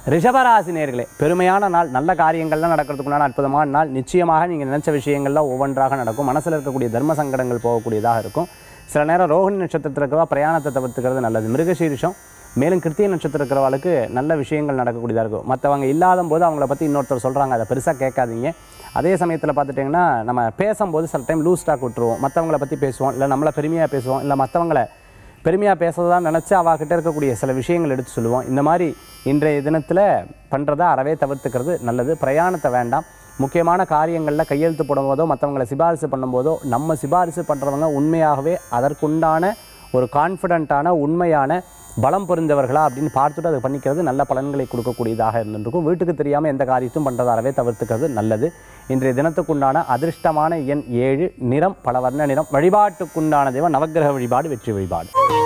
ரிஷபராசி நேர்களே பெருமையான நாள் நல்ல காரியங்கள்லாம் நடக்கிறதுக்குண்டான அற்புதமான நாள் நிச்சயமாக நீங்கள் நினைச்ச விஷயங்கள்லாம் ஒவ்வொன்றாக நடக்கும் மனசில் இருக்கக்கூடிய தர்ம சங்கடங்கள் போகக்கூடியதாக இருக்கும் சில நேரம் ரோஹிணி நட்சத்திரத்தில் இருக்கிறவா பிரயாணத்தை தவிர்த்துக்கிறது நல்லது மிருகசீரிஷம் மேலும் கிருத்திய நட்சத்திரம் இருக்கிறவளுக்கு நல்ல விஷயங்கள் நடக்கக்கூடியதாக இருக்கும் மற்றவங்க இல்லாத போது அவங்கள பற்றி இன்னொருத்தர் சொல்கிறாங்க அதை பெருசாக கேட்காதீங்க அதே சமயத்தில் பார்த்துட்டிங்கன்னா நம்ம பேசும்போது சில டைம் லூஸ் ஸ்டாக் விட்டுருவோம் மற்றவங்கள பற்றி பேசுவோம் இல்லை நம்மளை பெருமையாக பேசுவோம் இல்லை மற்றவங்கள பெருமையாக பேசுறதா நினச்சி அவகிட்ட இருக்கக்கூடிய சில விஷயங்கள் எடுத்து சொல்லுவோம் இந்த மாதிரி இன்றைய தினத்தில் பண்ணுறதை அறவே தவிர்த்துக்கிறது நல்லது பிரயாணத்தை வேண்டாம் முக்கியமான காரியங்களில் கையெழுத்து போடும்போதோ மற்றவங்களை சிபாரிசு பண்ணும்போதோ நம்ம சிபாரிசு பண்ணுறவங்க உண்மையாகவே அதற்குண்டான ஒரு கான்ஃபிடண்ட்டான உண்மையான பலம் பொருந்தவர்களா அப்படின்னு பார்த்துட்டு அதை பண்ணிக்கிறது நல்ல பலன்களை கொடுக்கக்கூடியதாக இருந்திருக்கும் வீட்டுக்கு தெரியாமல் எந்த காரியத்தையும் பண்ணுறது அறவே தவிர்த்துக்கிறது நல்லது இன்றைய தினத்துக்குண்டான அதிர்ஷ்டமான எண் ஏழு நிறம் பல வர்ண நிறம் வழிபாட்டுக்குண்டான தெய்வம் நவக்கிரக வழிபாடு வெற்றி வழிபாடு